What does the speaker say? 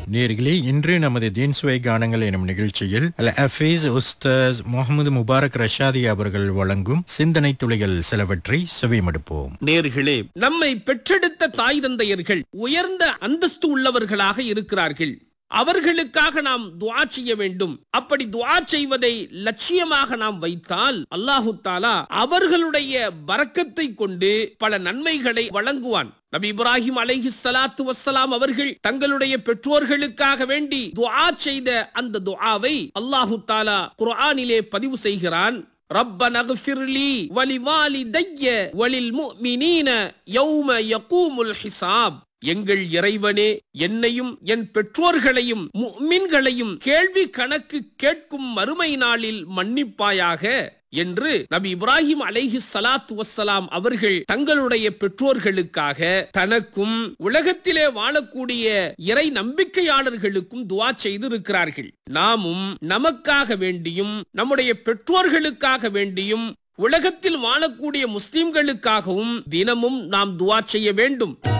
நேர்களே இன்று நமது தீன்சுவை கானங்கள் எனும் நிகழ்ச்சியில் அல் ஹஃபீஸ் உஸ்தாஸ் முகமது முபாரக் ரஷாதி அவர்கள் வழங்கும் சிந்தனை துளிகள் சிலவற்றை செவிமடுப்போம் நேர்களே நம்மை பெற்றெடுத்த தாய் தந்தையர்கள் உயர்ந்த அந்தஸ்து உள்ளவர்களாக இருக்கிறார்கள் அவர்களுக்காக நாம் துஆ செய்ய வேண்டும் அப்படி துஆ செய்வதை லட்சியமாக நாம் வைத்தால் அல்லாஹு தாலா அவர்களுடைய பரக்கத்தை கொண்டு பல நன்மைகளை வழங்குவான் நபி இப்ராஹிம் அலைஹி ஸலாத்து வஸ்ஸலாம் அவர்கள் தங்களுடைய பெற்றோர்களுக்காக வேண்டி துஆ செய்த அந்த துஆவை அல்லாஹு தாலா குர்ஆனிலே பதிவு செய்கிறான் ربنا اغفر لي ولوالدي وللمؤمنين يوم يقوم الحساب எங்கள் இறைவனே என்னையும் என் பெற்றோர்களையும் முஃமின்களையும் கேள்வி கணக்கு கேட்கும் மறுமை நாளில் மன்னிப்பாயாக என்று நபி இப்ராஹிம் அலைஹி ஸலாத்து வஸ்ஸலாம் அவர்கள் தங்களுடைய பெற்றோர்களுக்காக தனக்கும் உலகத்திலே வாழக்கூடிய இறை நம்பிக்கையாளர்களுக்கும் துஆ செய்திருக்கிறார்கள் நாமும் நமக்காக வேண்டியும் நம்முடைய பெற்றோர்களுக்காக வேண்டியும் உலகத்தில் வாழக்கூடிய முஸ்லிம்களுக்காகவும் தினமும் நாம் துஆ செய்ய வேண்டும்